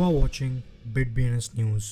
are watching BitBNS News.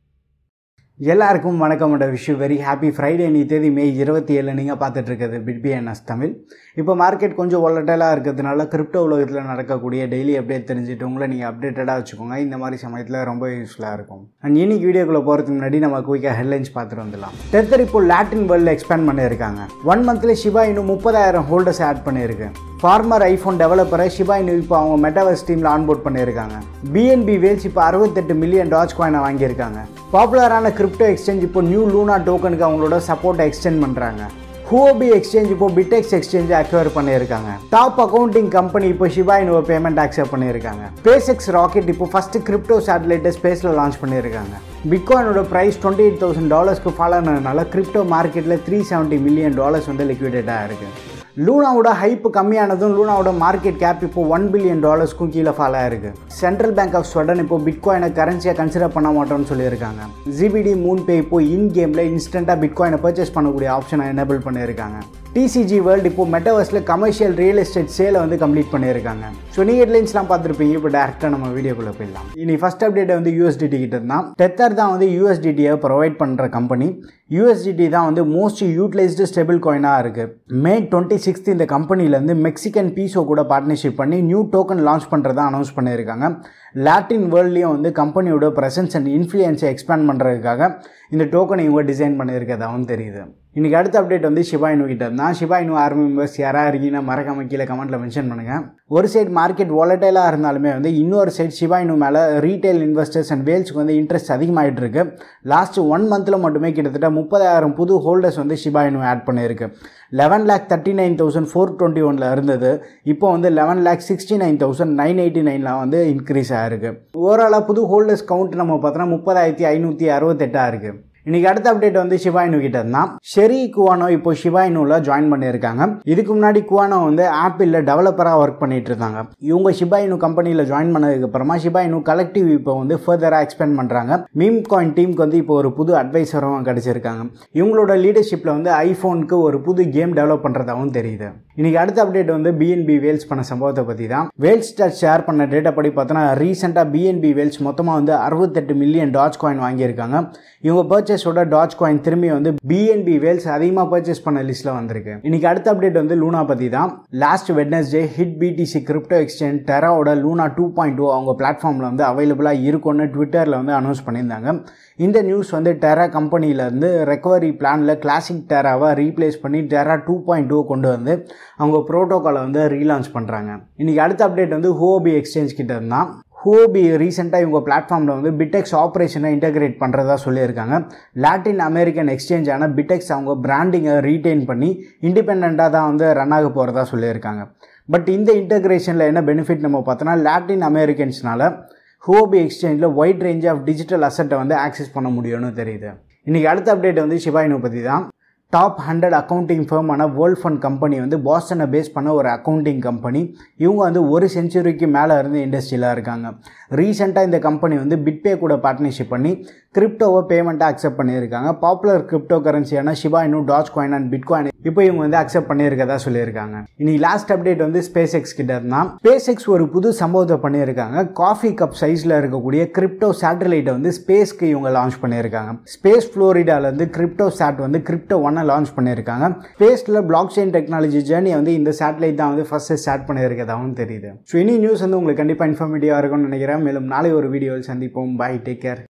எல்லாருக்கும் வணக்கம் and wish very happy Friday நீ தேதி மே இருபத்தி ஏழு நீங்கள் பார்த்துட்டு இருக்கிறது பிட்பிஎன்எஸ் தமிழ் இப்போ மார்க்கெட் கொஞ்சம் ஒலட்டலாக இருக்கிறதுனால கிரிப்டோ உலகத்தில் நடக்கக்கூடிய டெய்லி அப்டேட் தெரிஞ்சுட்டு உங்களை நீங்கள் அப்டேட்டடாக வச்சுக்கோங்க இந்த மாதிரி சமயத்தில் ரொம்ப யூஸ்ஃபுல்லாக இருக்கும் அண்ட் இன்னைக்கு வீடியோக்குள்ளே போகிறதுக்கு முன்னாடி நம்ம குயிக்காக ஹெட்லைன்ஸ் பார்த்துட்டு வந்துடலாம் டெத்தர் இப்போ லாட்டின் வேர்ல்டில் எக்ஸ்பேண்ட் பண்ணியிருக்காங்க ஒன் மந்த்ல ஷிபா இன்னும் முப்பதாயிரம் ஹோல்டர்ஸ் ஆட் பண்ணியிருக்கு ஃபார்மர் ஐஃபோன் டெவலப்பரை ஷிபா இனு இப்போ அவங்க மெட்டாவர்ஸ் டீமில் ஆன்போர்ட் பண்ணியிருக்காங்க பிஎன்பி வேல்ஸ் இப்போ அறுபத்தெட்டு மில்லியன் டாச் காயினை வாங்கியிருக்காங்க பாப்புலரான கிரிப்டோ எக்ஸ்சேஞ்ச் இப்போ நியூ லூனா டோக்கனுக்கு அவங்களோட சப்போர்ட்டை எக்ஸ்டெண்ட் பண்ணுறாங்க ஹுஓபி எக்ஸ்சேஞ்ச் இப்போ பிடெக்ஸ் எக்ஸ்சேஞ்ச் அக்வயர் பண்ணியிருக்காங்க டாப் அக்கௌண்டிங் கம்பெனி இப்போ ஷிபா இனுவ பேமெண்ட் அக்செப்ட் பண்ணியிருக்காங்க ஸ்பேஸ்எக்ஸ் ராக்கெட் இப்போ ஃபர்ஸ்ட் கிரிப்டோ சேட்டலைட்டை ஸ்பேஸில் லான்ச் பண்ணியிருக்காங்க பிட்காயினோட ப்ரைஸ் டுவெண்ட்டி எயிட் தௌசண்ட் டாலர்ஸ்க்கு ஃபாலோ ஆனதுனால கிரிப்டோ மார்க்கெட்டில் த்ரீ செவன்ட்டி மில்லியன் டாலர்ஸ் வந்து லிக்விடேட்டாக இருக்குது லூனாவோட ஹைப் கம்மியானதும் லூனாவோட மார்க்கெட் கேப் இப்போ ஒன் பில்லியன் டாலர்ஸ்க்கும் கீழே ஃபால் ஆயிருக்கு சென்ட்ரல் பேங்க் ஆஃப் ஸ்வெடன் இப்போ பிட்காயினை கரன்சியாக கன்சிடர் பண்ண மாட்டோம்னு சொல்லியிருக்காங்க ஜிபிடி மூன் பே இப்போ இன் கேமில் இன்ஸ்டண்ட்டாக பிட்காயினை பர்ச்சேஸ் பண்ணக்கூடிய ஆப்ஷனை எனேபிள் பண்ணியிருக்காங்க டிசிஜி வேர்ல்டு இப்போ மெட்டவர்ஸில் கமர்ஷியல் ரியல் எஸ்டேட் சேலை வந்து கம்ப்ளீட் பண்ணியிருக்காங்க ஸோ நீ ஹெட்லைன்ஸ்லாம் பார்த்துருப்பீங்க இப்போ டேரெக்டாக நம்ம வீடியோக்குள்ளே போயிடலாம் இனி ஃபஸ்ட் அப்டேட் வந்து யூஎஸ்டிடி கிட்ட தான் டெத்தர் தான் வந்து யூஎஸ்டிடியை ப்ரொவைட் பண்ணுற கம்பெனி யூஎஸ்டிடி தான் வந்து மோஸ்ட் யூட்டிலைஸ்டு ஸ்டெபிள் காயினாக இருக்குது மே டுவெண்ட்டி சிக்ஸ்த் இந்த கம்பெனிலேருந்து மெக்சிகன் பீஸோ கூட பார்ட்னர்ஷிப் பண்ணி நியூ டோக்கன் லான்ச் பண்ணுறதா அனௌன்ஸ் பண்ணியிருக்காங்க லாட்டின் வேர்ல்ட்லேயும் வந்து கம்பெனியோட ப்ரெசன்ஸ் அண்ட் இன்ஃப்ளூயன்ஸை எக்ஸ்பேண்ட் பண்ணுறதுக்காக இந்த டோக்கனை இவங்க டிசைன் பண்ணியிருக்கதாகவும் தெரியுது இன்றைக்கி அடுத்த அப்டேட் வந்து சிவா இனு கிட்ட தான் சிவா இனு ஆர்மி மெம்பர்ஸ் யாராக இருக்கீங்கன்னா மறக்காம கீழே கமெண்ட்டில் மென்ஷன் பண்ணுங்கள் ஒரு சைடு மார்க்கெட் வாலட்டைலாக இருந்தாலுமே வந்து இன்னொரு சைடு சிவா இனு மேலே ரீட்டைல் இன்வெஸ்டர்ஸ் அண்ட் வேல்ஸுக்கு வந்து இன்ட்ரெஸ்ட் அதிகமாகிட்டு இருக்கு லாஸ்ட் ஒன் மந்தில் மட்டுமே கிட்டத்தட்ட முப்பதாயிரம் புது ஹோல்டர்ஸ் வந்து சிவா இனு ஆட் பண்ணியிருக்கு eleven lakh thirty nine thousand four twenty ஒனில் இருந்தது இப்போ வந்து eleven lakh sixty nine thousand nine eighty நைனில் வந்து இன்க்ரீஸ் ஆகிருக்கு ஓவராலாக புது ஹோல்டர்ஸ் கவுண்ட் நம்ம பார்த்தோன்னா முப்பதாயிரத்தி ஐநூற்றி அறுபத்தெட்டாக இருக்குது இன்னைக்கு அடுத்த அப்டேட் வந்து சிவாயினு கிட்ட தான் ஷெரி குவானோ இப்போ சிவாயினுல ஜாயின் பண்ணியிருக்காங்க இதுக்கு முன்னாடி குவானோ வந்து ஆப்பிளில் டெவலப்பராக ஒர்க் பண்ணிட்டு இருந்தாங்க இவங்க ஷிபாயினு கம்பெனியில் ஜாயின் பண்ணதுக்கு அப்புறமா ஷிபாயினு கலெக்டிவ் இப்போ வந்து ஃபர்தராக எக்ஸ்பெண்ட் பண்ணுறாங்க மீம் காயின் டீமுக்கு வந்து இப்போ ஒரு புது அட்வைசரும் கிடைச்சிருக்காங்க இவங்களோட லீடர்ஷிப்பில் வந்து ஐஃபோனுக்கு ஒரு புது கேம் டெவலப் பண்ணுறதாகவும் தெரியுது இன்னைக்கு அடுத்த அப்டேட் வந்து பிஎன்பி வேல்ஸ் பண்ண சம்பவத்தை பற்றி தான் வேல்ஸ் ஸ்டார் ஷேர் பண்ண டேட்டா படி பார்த்தோன்னா ரீசெண்டாக பிஎன்பி வேல்ஸ் மொத்தமாக வந்து அறுபத்தெட்டு மில்லியன் டாச் காயின் வாங்கியிருக்காங்க இவங்க பர்ச்சேஸோட டாச் காயின் திரும்பி வந்து பிஎன்பி வேல்ஸ் அதிகமாக பர்ச்சேஸ் பண்ண லிஸ்ட்டில் வந்திருக்கு இன்னைக்கு அடுத்த அப்டேட் வந்து லூனா பற்றி தான் last Wednesday hit BTC crypto exchange டெராவோட லூனா டூ பாயிண்ட் டூ அவங்க பிளாட்ஃபார்மில் வந்து அவைலபிளாக இருக்கும்னு ட்விட்டரில் வந்து அனௌன்ஸ் பண்ணியிருந்தாங்க இந்த நியூஸ் வந்து டெரா கம்பெனியிலேருந்து ரெக்கவரி பிளானில் கிளாசிக் டெராவை ரீப்ளேஸ் பண்ணி டெரா டூ பாயிண்ட் டூ கொண்டு வந்து அவங்க ப்ரோட்டோக்காலை வந்து ரீலான்ச் பண்ணுறாங்க இன்றைக்கி அடுத்த அப்டேட் வந்து ஹோபி எக்ஸ்சேஞ்ச் கிட்ட இருந்தால் ஹோபி ரீசெண்டாக இவங்க பிளாட்ஃபார்மில் வந்து பிடெக்ஸ் ஆப்ரேஷனை இன்டகிரேட் பண்ணுறதா சொல்லியிருக்காங்க லாட்டின் அமெரிக்கன் எக்ஸ்சேஞ்சான பிடெக்ஸ் அவங்க பிராண்டிங்கை ரீட்டைன் பண்ணி இண்டிபெண்ட்டாக தான் வந்து ரன் ஆக போகிறதா சொல்லியிருக்காங்க பட் இந்த இன்டகிரேஷனில் என்ன பெனிஃபிட் நம்ம பார்த்தோன்னா லாட்டின் அமெரிக்கன்ஸ்னால ஹோபி எக்ஸ்சேஞ்சில் ஒயிட் ரேஞ்ச் ஆஃப் டிஜிட்டல் அசட்டை வந்து ஆக்சஸ் பண்ண முடியும்னு தெரியுது இன்றைக்கி அடுத்த அப்டேட் வந்து சிவாயினு பற்றி தான் டாப் ஹண்ட்ரட் அக்கௌண்டிங் ஃபேமான வேர்ல்ட் ஃபண்ட் கம்பெனி வந்து பாஸ்டனை பேஸ் பண்ண ஒரு அக்கௌண்டிங் கம்பெனி இவங்க வந்து ஒரு செஞ்சுரிக்கு மேலே இருந்து இண்டஸ்ட்ரியில் இருக்காங்க ரீசெண்டாக இந்த கம்பெனி வந்து பிட்பே கூட பார்ட்னர்ஷிப் பண்ணி கிரிப்டோவை பேமெண்ட்டாக அக்செப்ட் பண்ணியிருக்காங்க பாப்புலர் கிரிப்டோ கரன்சியான ஷிபா இன்னும் டாச் காயின் அண்ட் பிட்காயின் இப்போ இவங்க வந்து அக்செப்ட் பண்ணியிருக்கதா சொல்லியிருக்காங்க இனி லாஸ்ட் அப்டேட் வந்து ஸ்பேஸ் எக்ஸ் கிட்ட இருந்தால் ஸ்பேஸ் எக்ஸ் ஒரு புது சம்பவத்தை பண்ணியிருக்காங்க காஃபி கப் சைஸில் இருக்கக்கூடிய கிரிப்டோ சேட்டலைட்டை வந்து ஸ்பேஸ்க்கு இவங்க லான்ச் பண்ணியிருக்காங்க ஸ்பேஸ் ஃப்ளோரிடாலேருந்து கிரிப்டோ சேட் வந்து கிரிப்டோ ஒன்னை லான்ச் பண்ணியிருக்காங்க ஸ்பேஸில் பிளாக் செயின் டெக்னாலஜி ஜேர்னி வந்து இந்த சேட்டலைட் தான் வந்து ஃபர்ஸ்ட் ஸ்டார்ட் பண்ணியிருக்கதாகவும் தெரியுது ஸோ இனி நியூஸ் வந்து உங்களுக்கு கண்டிப்பாக இன்ஃபர்மேட்டிவாக இருக்கும்னு நினைக்கிறேன் மேலும் நாளை ஒரு வீடியோவில் சந்திப்போம் பை டேக் கேர்